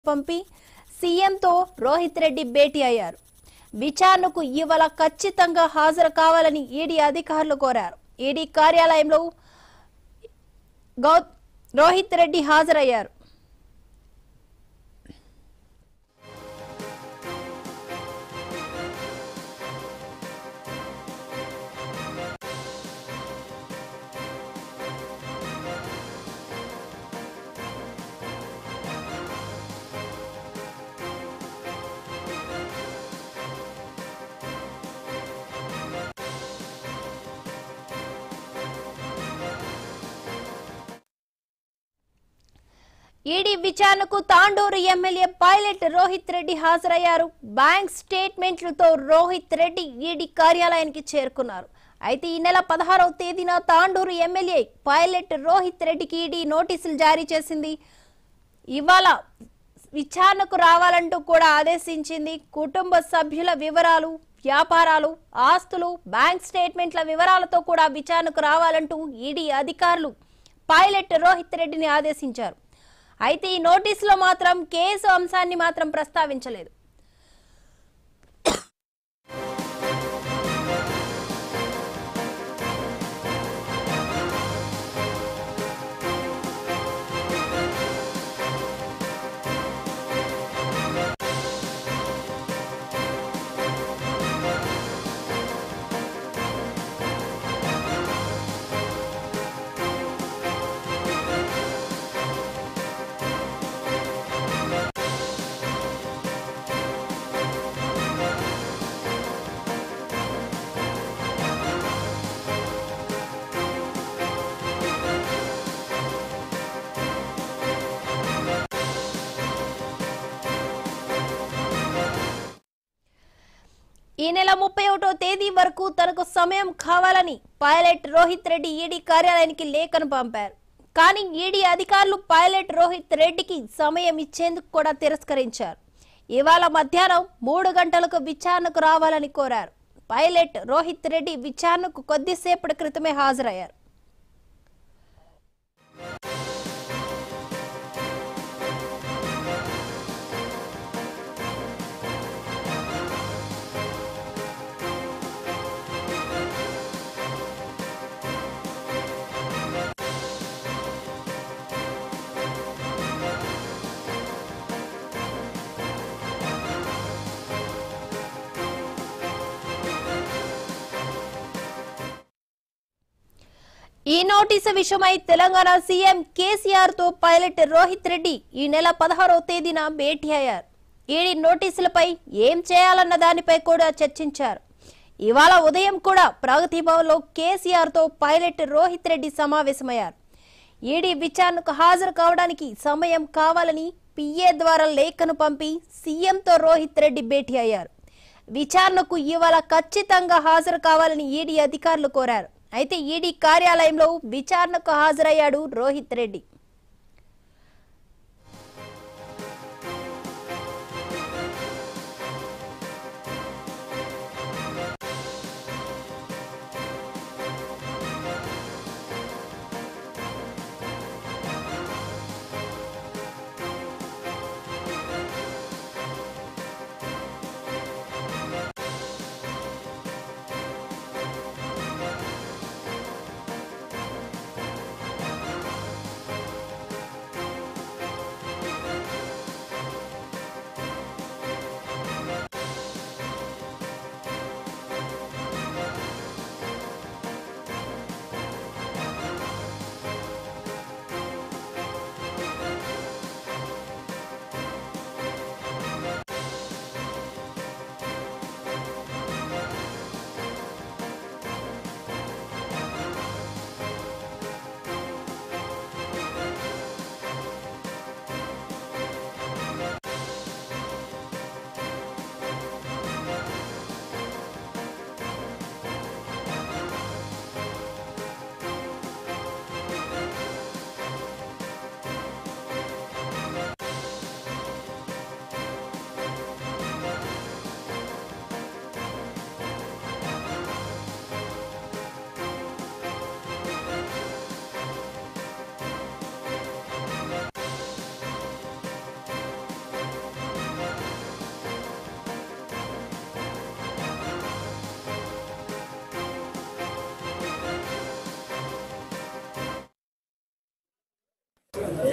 పంపి సీఎంతో రోహిత్ రెడ్డి భేటీ అయ్యారు విచారణకు ఇవాళ ఖచ్చితంగా హాజరు కావాలని ఈడీ అధికారులు కోరారు ఈడీ కార్యాలయంలో గౌ రోహిత్ రెడ్డి హాజరయ్యారు ఈడీ విచారణకు తాండూరు ఎమ్మెల్యే పైలట్ రోహిత్ రెడ్డి హాజరయ్యారు బ్యాంక్ స్టేట్మెంట్లతో రోహిత్ రెడ్డి ఈడీ కార్యాలయానికి చేరుకున్నారు అయితే ఈ నెల పదహారవ తేదీన తాండూరు ఎమ్మెల్యే పైలట్ రోహిత్ రెడ్డికి ఈడీ నోటీసులు జారీ చేసింది ఇవాళ విచారణకు రావాలంటూ కూడా ఆదేశించింది కుటుంబ సభ్యుల వివరాలు వ్యాపారాలు ఆస్తులు బ్యాంక్ స్టేట్మెంట్ల వివరాలతో కూడా విచారణకు రావాలంటూ ఈడీ అధికారులు పైలట్ రోహిత్ రెడ్డిని ఆదేశించారు అయితే ఈ నోటీసులో మాత్రం కేసు అంశాన్ని మాత్రం ప్రస్తావించలేదు ఈ నెల ముప్పై ఒకటో తేదీ వరకు తనకు సమయం కావాలని పైలట్ రోహిత్ రెడ్డి ఈడీ కార్యాలయానికి లేఖను పంపారు కానీ ఈడీ అధికారులు పైలట్ రోహిత్ రెడ్డికి సమయం ఇచ్చేందుకు కూడా తిరస్కరించారు ఇవాళ మధ్యాహ్నం మూడు గంటలకు విచారణకు రావాలని కోరారు పైలట్ రోహిత్ రెడ్డి విచారణకు కొద్దిసేపటి క్రితమే హాజరయ్యారు ఈ నోటీసు విషయమై తెలంగాణ సీఎం కేసీఆర్ తో పైలట్ రోహిత్ రెడ్డి ఈ నెల పదహారవ తేదీన భేటీ అయ్యారు ఈడీ నోటీసులపై ఏం చేయాలన్న దానిపై కూడా చర్చించారు ఇవాళ ఉదయం కూడా ప్రగతి భవన్లో కేసీఆర్ తో పైలట్ రోహిత్ రెడ్డి సమావేశమయ్యారు ఈడీ విచారణకు హాజరు కావడానికి సమయం కావాలని పిఏ ద్వారా లేఖను పంపి సీఎంతో రోహిత్ రెడ్డి భేటీ అయ్యారు విచారణకు ఇవాళ ఖచ్చితంగా హాజరు కావాలని ఈడీ అధికారులు కోరారు అయితే ఈడీ కార్యాలయంలో విచారణకు హాజరయ్యాడు రోహిత్ రెడ్డి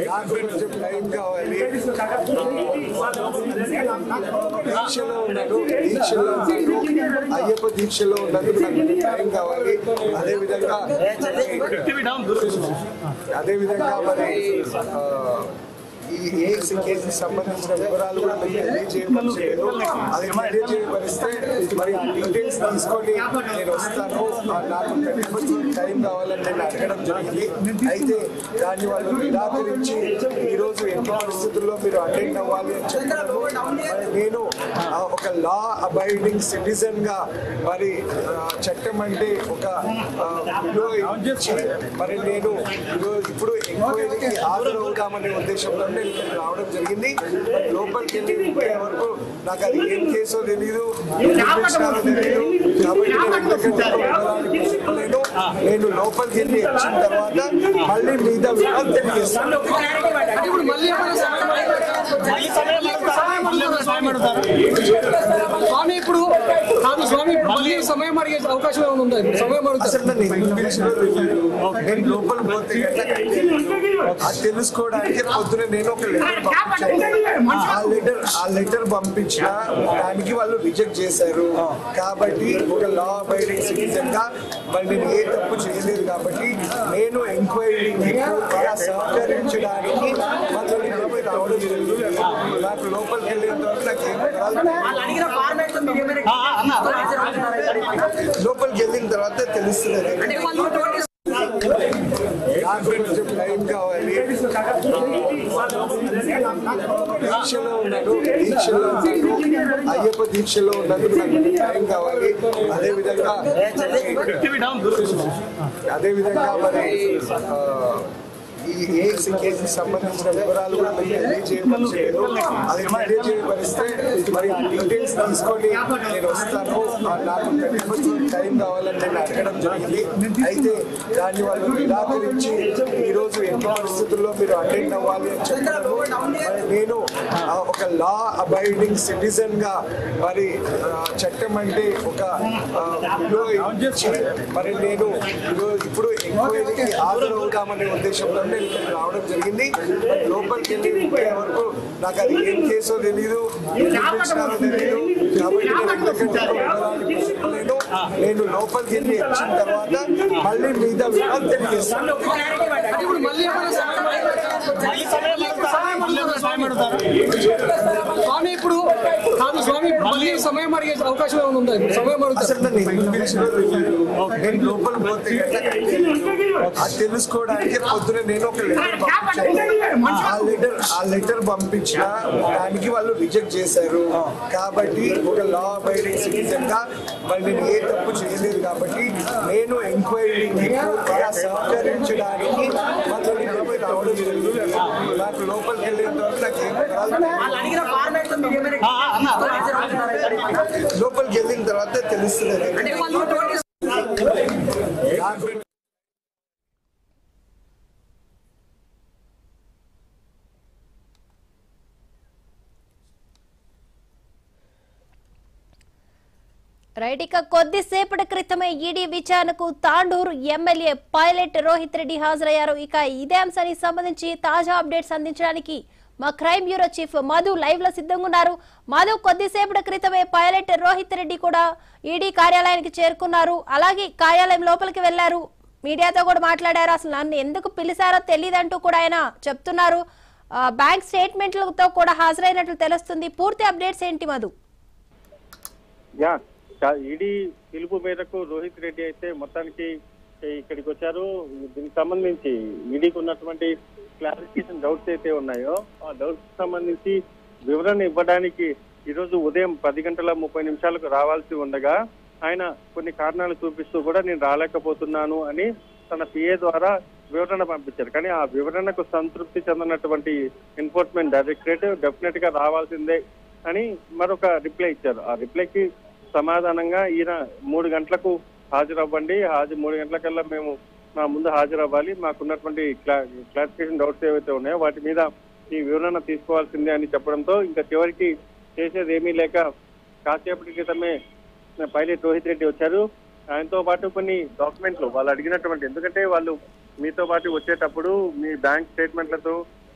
నాకు కొంచెం టైం కావాలి దీక్షలో ఉన్నాను దీక్షలో ఉన్నాను అయ్యప్ప దీక్షలో ఉన్నందుకు నాకు టైం కావాలి అదే విధంగా అదే విధంగా మరి ఆ, ఈ ఏఎక్స్ కేసుకి సంబంధించిన వివరాలు కూడా మీకు తెలియజేయవలసింది అది తెలియజేయవలిస్తే మరి ఆ డీటెయిల్స్ తీసుకొని నేను వస్తాను ఆ, నాకు కొంచెం టైం కావాలని నేను అడగడం జరిగింది అయితే దాన్ని వాళ్ళు నిరాకరించి ఈరోజు ఎన్ని పరిస్థితుల్లో మీరు అటెండ్ అవ్వాలి అని చెప్పారు మరి నేను ఆ, ఒక లా అబైడింగ్ సిటిజన్ గా మరి ఆ, చట్టం అంటే ఒక ఆ, విలువ ఇచ్చి మరి నేను ఈరోజు ఇప్పుడు ఎంక్వైరీకి హాజరవుదామనే ఉద్దేశంలో నేను ఇక్కడికి రావడం జరిగింది మరి లోపలికి వెళ్ళి ఇంకే వరకు నాకు అది ఏం కేసో తెలియదు ఎందుకు పిలిచినారో తెలియదు కాబట్టి నేను ఎందుకంటే వెళ్ళడానికి చెప్పలేను నేను లోపలికి వెళ్ళి వచ్చిన తర్వాత మళ్ళీ మీద వివరాలు తెలియజేస్తాను ఇప్పుడు మళ్ళీ ఏమైనా సమయం అడుగుతారా? స్వామి ఇప్పుడు కాదు స్వామి మళ్ళీ సమయం అడిగే అవకాశం ఏమైనా ఉందా ఇప్పుడు సమయం అడుగుతారు అసలు నన్ను ఎందుకు పిలిచినారో తెలియదు నేను లోపల పోతే గట్ల అది తెలుసుకోవడానికి పొద్దున నేను ఒక లెటర్ పంపించాను ఆ లెటర్ ఆ లెటర్ పంపించిన దానికి వాళ్ళు రిజెక్ట్ చేశారు కాబట్టి ఒక లా అబైడింగ్ సిటిజన్ గా మరి నేను ఏ తప్పు చేయలేదు కాబట్టి నేను ఎంక్వైరీకి పూర్తిగా సహకరించడానికి మళ్ళీ లోపలికి రావడం జరిగింది నాకు లోపలికి వెళ్ళేంత వరకు నాకు ఏం తెలియదు. లోపలికి వెళ్ళిన తర్వాత తెలుస్తుంది నాకు కొంచెం టైం కావాలి దీక్షలో ఉన్నాను దీక్షలో ఉన్నాను అయ్యప్ప దీక్షలో ఉన్నందుకు నాకు టైం కావాలి అదే విధంగా అదే విధంగా మరి ఆ, ఈ ఏఎక్స్ కేసుకి సంబంధించిన వివరాలు కూడా మీకు తెలియజేయవలసింది అది తెలియజేయవలిస్తే మరి ఆ డీటెయిల్స్ తీసుకొని నేను వస్తాను ఆ, నాకు కొంచెం టైం కావాలని నేను అడగడం జరిగింది అయితే దాన్ని వాళ్ళు నిరాకరించి ఈరోజు ఎన్ని పరిస్థితుల్లో మీరు అటెండ్ అవ్వాలి అని చెప్పారు మరి నేను ఆ, ఒక లా అబైడింగ్ సిటిజన్ గా మరి ఆ, చట్టం అంటే ఒక ఆ, విలువ ఇచ్చి మరి నేను ఈరోజు ఇప్పుడు ఎంక్వైరీకి హాజరవుదామనే ఉద్దేశంలో నేను ఇక్కడికి రావడం జరిగింది మరి లోపలికి వెళ్ళి ఇంకే వరకు నాకు అది ఏం కేసో తెలియదు ఎందుకు పిలిచినారో తెలియదు కాబట్టి నేను ఎందుకంటే వెళ్ళడానికి చెప్పలేను నేను లోపలికి వెళ్ళి వచ్చిన తర్వాత మళ్ళీ మీద వివరాలు తెలియజేస్తాను ఇప్పుడు మళ్ళీ ఏమైనా సమయం అడుగుతారా? స్వామి ఇప్పుడు కాదు స్వామి ఇప్పుడు మళ్ళీ సమయం అడిగే అవకాశం ఏమైనా ఉందా ఇప్పుడు సమయం అడుగుతారు అసలు నన్ను ఎందుకు పిలిచినారో తెలియదు నేను లోపల పోతే గట్ల అది తెలుసుకోవడానికి పొద్దున నేను ఒక లెటర్ పంపించాను ఆ లెటర్ ఆ లెటర్ పంపించిన దానికి వాళ్ళు రిజెక్ట్ చేశారు కాబట్టి ఒక లా అబైడింగ్ సిటిజన్ గా మరి నేను ఏ తప్పు చేయలేదు కాబట్టి నేను ఎంక్వైరీకి పూర్తిగా సహకరించడానికి మళ్ళీ లోపలికి రావడం జరిగింది నాకు లోపలికి వెళ్ళేంత వరకు నాకు ఏం తెలియదు. లోపలికి వెళ్ళిన తర్వాత తెలుస్తుంది నాకు రైట్ ఇక కొద్దిసేపటి క్రితమే ఈడీ విచారణకు తాండూరు ఎమ్మెల్యే పైలట్ రోహిత్ రెడ్డి హాజరయ్యారు ఇక ఇదే అంశానికి సంబంధించి తాజా అప్డేట్స్ అందించడానికి మా crime bureau chief Madhu live లో సిద్ధంగా ఉన్నారు మధు కొద్దిసేపటి క్రితమే పైలట్ రోహిత్ రెడ్డి కూడా ఈడీ కార్యాలయానికి చేరుకున్నారు అలాగే కార్యాలయం లోపలికి వెళ్లారు మీడియాతో కూడా మాట్లాడారు అసలు నన్ను ఎందుకు పిలిచారో తెలియదంటూ కూడా ఆయన చెప్తున్నారు ఆ, బ్యాంక్ స్టేట్మెంట్లతో కూడా హాజరైనట్లు తెలుస్తుంది పూర్తి అప్డేట్స్ ఏంటి మధు యా చా- ఈడీ పిలుపు మేరకు రోహిత్ రెడ్డి అయితే మొత్తానికి ఇక్కడికి వచ్చారు దీనికి సంబంధించి ఈడీకి ఉన్నటువంటి క్లారిఫికేషన్ డౌట్స్ అయితే ఉన్నాయో ఆ డౌట్స్ సంబంధించి వివరణ ఇవ్వడానికి ఈరోజు ఉదయం పది గంటల ముప్పై నిమిషాలకు రావాల్సి ఉండగా ఆయన కొన్ని కారణాలు చూపిస్తూ కూడా నేను రాలేకపోతున్నాను అని తన పిఏ ద్వారా వివరణ పంపించారు కానీ ఆ వివరణకు సంతృప్తి చెందినటువంటి ఎన్ఫోర్స్మెంట్ డైరెక్టరేట్ డెఫినెట్ గా రావాల్సిందే అని మరొక రిప్లై ఇచ్చారు ఆ రిప్లైకి సమాధానంగా ఈయన మూడు గంటలకు హాజరవ్వండి హాజరు మూడు గంటలకల్లా మేము మా ముందు హాజరవ్వాలి మాకున్నటువంటి క్లా క్లారిఫికేషన్ డౌట్స్ ఏవైతే ఉన్నాయో వాటి మీద ఈ వివరణ తీసుకోవాల్సిందే అని చెప్పడంతో ఇంకా చివరికి చేసేది ఏమీ లేక కాసేపటి క్రితమే పైలట్ రోహిత్ రెడ్డి వచ్చారు ఆయనతో పాటు కొన్ని డాక్యుమెంట్లు వాళ్ళు అడిగినటువంటి ఎందుకంటే వాళ్ళు మీతో పాటు వచ్చేటప్పుడు మీ బ్యాంక్ స్టేట్మెంట్లతో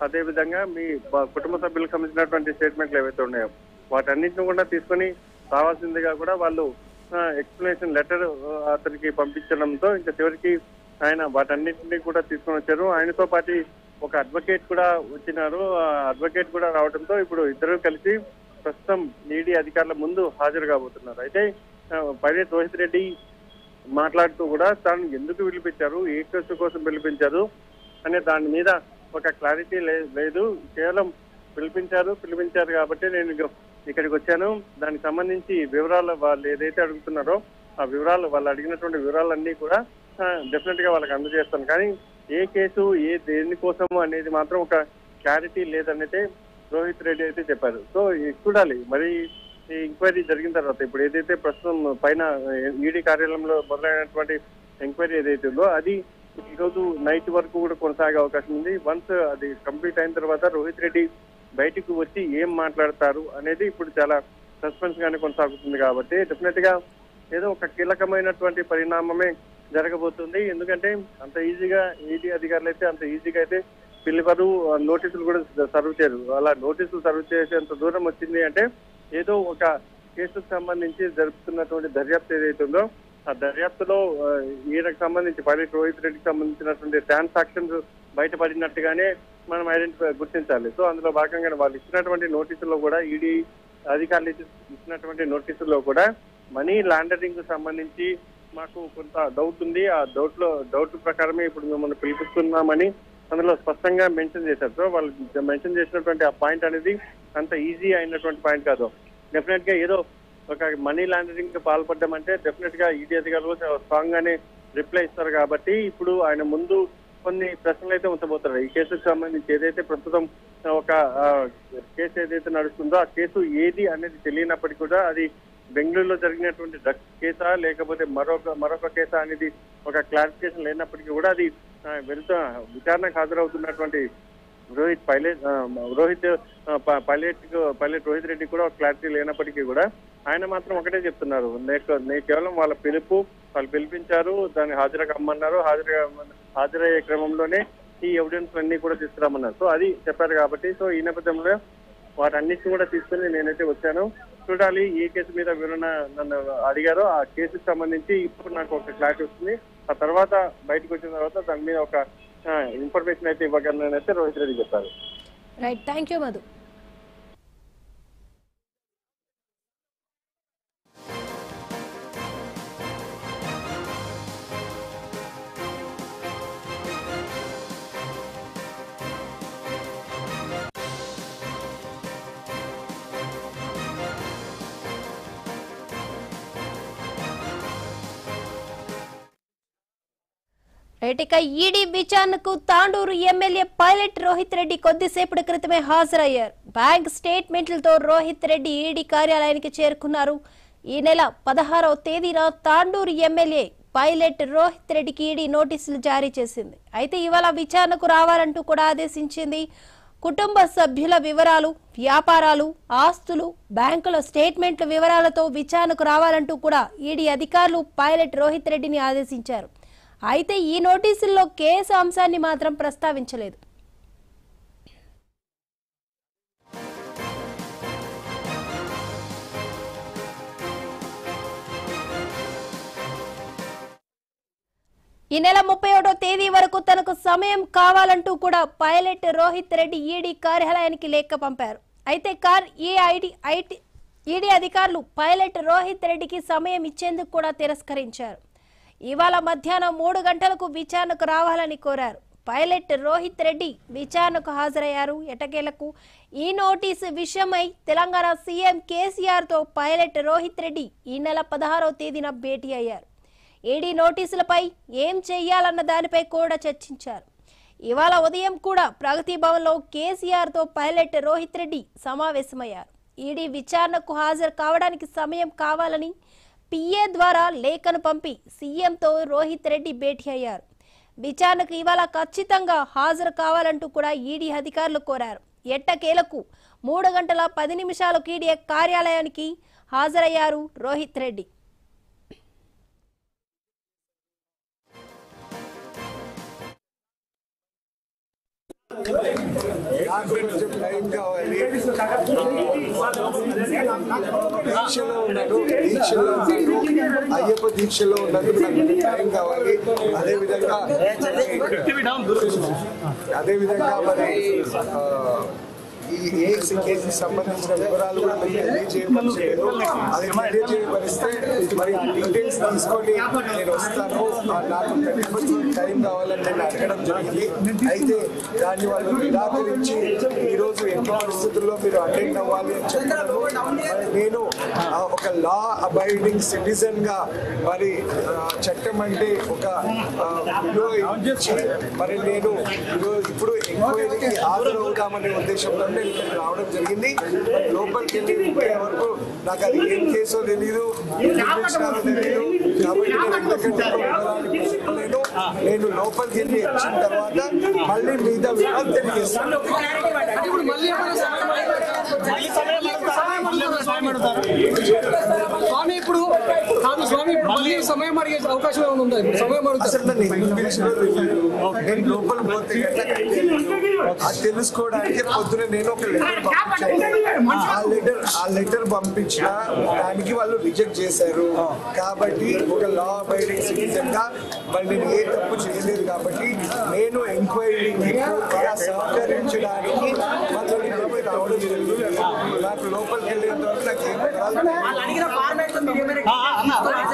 అదేవిధంగా మీ బ- కుటుంబ సభ్యులకు సంబంధించినటువంటి స్టేట్మెంట్లు ఏవైతే ఉన్నాయో వాటన్నిటిని కూడా తీసుకొని రావాల్సిందిగా కూడా వాళ్ళు ఎక్స్ప్లెనేషన్ లెటర్ అతనికి పంపించడంతో ఇంకా చివరికి ఆయన వాటన్నిటిని కూడా తీసుకొని వచ్చారు ఆయనతో పాటు ఒక అడ్వకేట్ కూడా వచ్చినారు ఆ అడ్వకేట్ కూడా రావడంతో ఇప్పుడు ఇద్దరు కలిసి ప్రస్తుతం ఈడీ అధికారుల ముందు హాజరు కాబోతున్నారు అయితే ఆ, పైలట్ రోహిత్ రెడ్డి మాట్లాడుతూ కూడా తాను ఎందుకు పిలిపించారు ఏ కేసు కోసం పిలిపించారు అనే దాని మీద ఒక క్లారిటీ లే- లేదు కేవలం పిలిపించారు పిలిపించారు కాబట్టి నేను ఇక- ఇక్కడికి వచ్చాను దానికి సంబంధించి వివరాలు వాళ్ళు ఏదైతే అడుగుతున్నారో ఆ వివరాలు వాళ్ళు అడిగినటువంటి వివరాలన్నీ కూడా డెఫినెట్ గా వాళ్ళకి అందజేస్తాను కానీ ఏ కేసు ఏ దేనికోసము అనేది మాత్రం ఒక క్లారిటీ లేదనైతే రోహిత్ రెడ్డి అయితే చెప్పారు సో ఇది చూడాలి మరి ఈ ఎంక్వైరీ జరిగిన తర్వాత ఇప్పుడు ఏదైతే ప్రస్తుతం పైన ఈడీ కార్యాలయంలో మొదలైనటువంటి ఎంక్వైరీ ఏదైతే ఉందో అది ఈ రోజు నైట్ వరకు కూడా కొనసాగే అవకాశం ఉంది వన్స్ అది కంప్లీట్ అయిన తర్వాత రోహిత్ రెడ్డి బయటకు వచ్చి ఏం మాట్లాడతారు అనేది ఇప్పుడు చాలా సస్పెన్స్ గానే కొనసాగుతుంది కాబట్టి డెఫినెట్ గా ఏదో ఒక కీలకమైనటువంటి పరిణామమే జరగబోతుంది ఎందుకంటే అంత ఈజీగా ఈడీ అధికారులు అయితే అంత ఈజీగా అయితే పిలిపరు నోటీసులు కూడా సర్వ్ చేయరు అలా నోటీసులు సర్వ్ చేసేంత దూరం వచ్చింది అంటే ఏదో ఒక కేసుకు సంబంధించి జరుపుతున్నటువంటి దర్యాప్తు ఏదైతే ఉందో ఆ దర్యాప్తులో ఆ, ఈయనకు సంబంధించి పైలట్ రోహిత్ రెడ్డికి సంబంధించినటువంటి ట్రాన్సాక్షన్స్ బయటపడినట్టుగానే మనం ఐడెంటిఫై గుర్తించాలి సో అందులో భాగంగా వాళ్ళు ఇచ్చినటువంటి నోటీసుల్లో కూడా ఈడీ అధికారులు ఇచ్చి- ఇచ్చినటువంటి నోటీసుల్లో కూడా మనీ లాండరింగ్ కు సంబంధించి మాకు కొంత డౌట్ ఉంది ఆ డౌట్ లో డౌట్ ప్రకారమే ఇప్పుడు మిమ్మల్ని పిలిపిస్తున్నామని అందులో స్పష్టంగా మెన్షన్ చేశారు సో వాళ్ళు మెన్షన్ చేసినటువంటి ఆ పాయింట్ అనేది అంత ఈజీ అయినటువంటి పాయింట్ కాదు డెఫినెట్ గా ఏదో ఒక మనీ లాండరింగ్ కి పాల్పడ్డం అంటే డెఫినెట్ గా ఈడీ అధికారులు స్ట్రాంగ్ గానే రిప్లై ఇస్తారు కాబట్టి ఇప్పుడు ఆయన ముందు కొన్ని ప్రశ్నలు అయితే ఉంచబోతారు ఈ కేసుకు సంబంధించి ఏదైతే ప్రస్తుతం ఒక ఆ, కేసు ఏదైతే నడుస్తుందో ఆ కేసు ఏది అనేది తెలియనప్పటికీ కూడా అది బెంగళూరులో జరిగినటువంటి డ్రగ్స్ కేసా లేకపోతే మరొక మరొక కేసా అనేది ఒక క్లారిఫికేషన్ లేనప్పటికీ కూడా అది ఆ, వెళ్తా విచారణకు హాజరవుతున్నటువంటి రోహిత్ పైలట్ ఆ, రోహిత్ ఆ, ప- పైలట్ కు- పైలట్ రోహిత్ రెడ్డి కూడా ఒక క్లారిటీ లేనప్పటికీ కూడా ఆయన మాత్రం ఒకటే చెప్తున్నారు నేను నేను కేవలం వాళ్ళ పిలుపు వాళ్ళు పిలిపించారు దాన్ని హాజరు కమ్మన్నారు హాజరు హాజరయ్యే క్రమంలోనే ఈ ఎవిడెన్స్ అన్ని కూడా తీసుకురామన్నారు సో అది చెప్పారు కాబట్టి సో ఈ నేపథ్యంలో వాటన్నిటిని కూడా తీసుకుని నేనైతే వచ్చాను చూడాలి ఏ కేసు మీద వివరణ నన్ను అడిగారో ఆ కేసుకు సంబంధించి ఇప్పుడు నాకు ఒక క్లారిటీ వస్తుంది ఆ తర్వాత బయటకు వచ్చిన తర్వాత దాని మీద ఒక ఇన్ఫర్మేషన్ అయితే ఇవ్వగలనని అయితే రోహిత్ రెడ్డి చెప్పారు right thank you Madhu right ఇక ఈడీ విచారణకు తాండూరు ఎమ్మెల్యే పైలట్ రోహిత్ రెడ్డి కొద్దిసేపటి క్రితమే హాజరయ్యారు బ్యాంక్ స్టేట్మెంట్లతో రోహిత్ రెడ్డి ఈడీ కార్యాలయానికి చేరుకున్నారు ఈ నెల పదహారవ తేదీన తాండూరు ఎమ్మెల్యే పైలట్ రోహిత్ రెడ్డికి ఈడీ నోటీసులు జారీ చేసింది అయితే ఇవాళ విచారణకు రావాలంటూ కూడా ఆదేశించింది కుటుంబ సభ్యుల వివరాలు వ్యాపారాలు ఆస్తులు బ్యాంకుల స్టేట్మెంట్ల వివరాలతో విచారణకు రావాలంటూ కూడా ఈడీ అధికారులు పైలట్ రోహిత్ రెడ్డిని ఆదేశించారు అయితే ఈ నోటీసుల్లో కేసు అంశాన్ని మాత్రం ప్రస్తావించలేదు ఈ నెల ముప్పై ఒకటో తేదీ వరకు తనకు సమయం కావాలంటూ కూడా పైలట్ రోహిత్ రెడ్డి ఈడీ కార్యాలయానికి లేఖ పంపారు అయితే కార్ ఈ ఐడి ఐటీ ఈడీ అధికారులు పైలట్ రోహిత్ రెడ్డికి సమయం ఇచ్చేందుకు కూడా తిరస్కరించారు ఇవాళ మధ్యాహ్నం మూడు గంటలకు విచారణకు రావాలని కోరారు పైలట్ రోహిత్ రెడ్డి విచారణకు హాజరయ్యారు ఎటకేలకు ఈ నోటీసు విషయమై తెలంగాణ సీఎం కేసీఆర్ తో పైలట్ రోహిత్ రెడ్డి ఈ నెల పదహారవ తేదీన భేటీ అయ్యారు ఈడీ నోటీసులపై ఏం చెయ్యాలన్న దానిపై కూడా చర్చించారు ఇవాళ ఉదయం కూడా ప్రగతి భవన్లో కేసీఆర్తో పైలట్ రోహిత్ రెడ్డి సమావేశమయ్యారు ఈడీ విచారణకు హాజరు కావడానికి సమయం కావాలని పిఏ ద్వారా లేఖను పంపి సీఎంతో రోహిత్ రెడ్డి భేటీ అయ్యారు విచారణకు ఇవాళ ఖచ్చితంగా హాజరు కావాలంటూ కూడా ఈడీ అధికారులు కోరారు ఎట్టకేలకు మూడు గంటల పది నిమిషాలకు ఈడీ కార్యాలయానికి హాజరయ్యారు రోహిత్ రెడ్డి నాకు కొంచెం టైం కావాలి దీక్షలో ఉన్నాను దీక్షలో ఉన్నాను అయ్యప్ప దీక్షలో ఉన్నందుకు నాకు టైం కావాలి అదే విధంగా అదే విధంగా మరి ఆ, ఈ ఏ కేసుకి సంబంధించిన వివరాలు కూడా మీకు తెలియజేయవలసింది అది తెలియజేయవలిస్తే మరి ఆ డీటెయిల్స్ తీసుకొని నేను వస్తాను ఆ, నాకు థర్టీ ఫస్ట్ టైం కావాలని నేను అడగడం జరిగింది అయితే దాన్ని వాళ్ళు నిరాకరించి ఈరోజు ఎన్ని పరిస్థితుల్లో మీరు అటెండ్ అవ్వాలి అని చెప్పారు మరి నేను ఆ, ఒక లా అబైడింగ్ సిటిజన్ గా మరి ఆ, చట్టం అంటే ఒక ఆ, విలువ ఇచ్చి మరి నేను ఈరోజు ఇప్పుడు ఎంక్వైరీకి హాజరవుతామనే ఉద్దేశంతో నేను ఇక్కడికి రావడం జరిగింది మరి లోపలికి వెళ్ళి పోయే వరకు నాకు అది ఏం కేసో తెలియదు ఎందుకు పిలిచినారో తెలియదు కాబట్టి నేను ఎందుకంటే వివరాలు చెప్పలేను నేను లోపలికి వెళ్ళి వచ్చిన తర్వాత మళ్ళీ మిగతా వివరాలు తెలియజేస్తాను అంటే ఇప్పుడు మళ్ళీ ఏమైనా సమయం సమయం అడుగుతారా? స్వామి ఇప్పుడు కాదు స్వామి ఇప్పుడు మళ్ళీ సమయం అడిగే అవకాశం ఏమైనా ఉందా ఇప్పుడు సమయం అడుగుతారు అసలు నన్ను ఎందుకు పిలిచినారో తెలియదు. నేను లోపల పోతే గట్ల తెలియదు. అది తెలుసుకోవడానికి పొద్దున నేను ఒక లెటర్ పంపించాను ఆ లెటర్ ఆ లెటర్ పంపించిన దానికి వాళ్ళు రిజెక్ట్ చేశారు కాబట్టి ఒక లా అబైడింగ్ సిటిజన్ గా మరి నేను ఏ తప్పు చేయలేదు కాబట్టి నేను ఎంక్వైరీకి పూర్తిగా సహకరించడానికి మళ్ళీ ఇక్కడికి రావడం జరిగింది నాకు లోపలికి వెళ్ళేంత వరకు నాకు ఏం వివరాలు తెలియదు. అడిగిన ఫార్మాట్